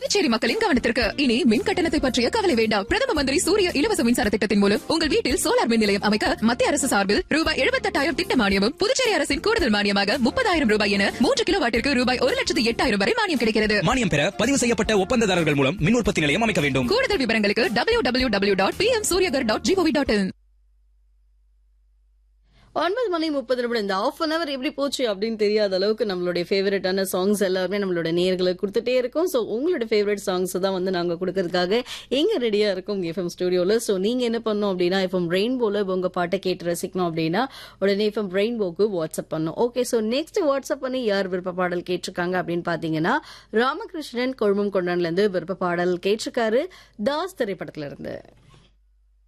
புதுச்சேரி மக்களின் கவனத்திற்கு இனி மின் கட்டணத்தை பற்றிய கவலை வேண்டாம் பிரதம மந்திரி சூரிய இலவச மின்சார திட்டத்தின் மூலம் உங்கள் வீட்டில் சோலார் மின் நிலையம் அமைக்க மத்திய அரசு சார்பில் ரூபாய் எழுபத்தெட்டாயிரம் திட்ட மானியமும் புதுச்சேரி அரசின் கூடுதல் மானியமாக முப்பதாயிரம் ரூபாய் என மூன்று கிலோ வாட்டிற்கு ரூபாய் ஒரு லட்சத்து எட்டாயிரம் வரை மானியம் கிடைக்கிறது மானியம் பெற பதிவு செய்யப்பட்ட ஒப்பந்ததாரர்கள் மூலம் மின் உற்பத்தி நிலையம் அமைக்க வேண்டும் கூடுதல் விவரங்களுக்கு W W W dot P M Suryaghar dot gov dot in ஒன்பது மணி முப்பது நிமிடம் இந்த ஆஃப் அன் அவர் எப்படி போச்சு அப்படின்னு தெரியாத அளவுக்கு நம்மளுடைய ஃபேவரட்டான சாங்ஸ் எல்லாருமே நம்மளோட நேர்களுக்கு கொடுத்துட்டே இருக்கோம் ஸோ உங்களோட ஃபேவரட் சாங்ஸ் தான் வந்து நாங்கள் கொடுக்கறதுக்காக எங்க ரெடியா இருக்கோம் எஃப்எம் ஸ்டுடியோவில் ஸோ நீங்க என்ன பண்ணணும் அப்படின்னா எஃப்எம் ரெயின்போல உங்க பாட்டை கேட்டு ரசிக்கணும் அப்படின்னா உடனே எஃப்எம் ரெயின்போக்கு வாட்ஸ்அப் பண்ணும் ஓகே ஸோ நெக்ஸ்ட் வாட்ஸ்அப் பண்ணி யார் விருப்ப பாடல் கேட்டிருக்காங்க அப்படின்னு பார்த்தீங்கன்னா ராமகிருஷ்ணன் கொழுமம் கொண்டான்ல இருந்து விருப்ப பாடல் கேட்டிருக்காரு தாஸ் திரைப்படத்துல இருந்து